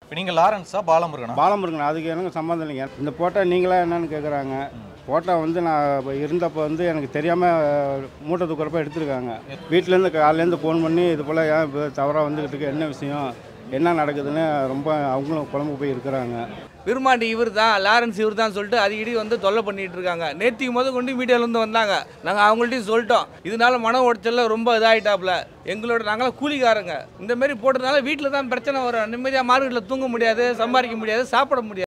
இப்போ நீங்கள் லாரன்ஸா பாலமுருகனா பாலமுருகன் அதுக்கு எனக்கு சம்மந்தம் இல்லைங்க இந்த போட்டோ நீங்களா என்னன்னு கேட்குறாங்க போட்டோ வந்து நான் இப்போ இருந்தப்போ வந்து எனக்கு தெரியாமல் மூட்டை தூக்குறப்ப எடுத்திருக்காங்க வீட்டிலேருந்து காலையிலேருந்து ஃபோன் பண்ணி இது போல் ஏன் இப்போ தவறாக வந்துக்கிட்டு இருக்கு என்ன விஷயம் என்ன நடக்குதுன்னு ரொம்ப அவங்களும் குழம்பு போய் இருக்கிறாங்க விருமாண்டி இவர் தான் லாரன்ஸ் இவர் தான் சொல்லிட்டு அடிக்கடி வந்து தொல்லை பண்ணிட்டு இருக்காங்க நேற்றுக்கு முத கொண்டு மீடியாவிலேருந்து வந்தாங்க நாங்கள் அவங்கள்ட்டையும் சொல்லிட்டோம் இதனால மன உடைச்சல்ல ரொம்ப இதாகிட்டாப்புல எங்களோட நாங்களாம் கூலிக்காரங்க இந்த மாதிரி போட்டதுனால வீட்டில் தான் பிரச்சனை வரும் நிம்மதியாக மார்க்கெட்டில் தூங்க முடியாது சம்பாதிக்க முடியாது சாப்பிட முடியாது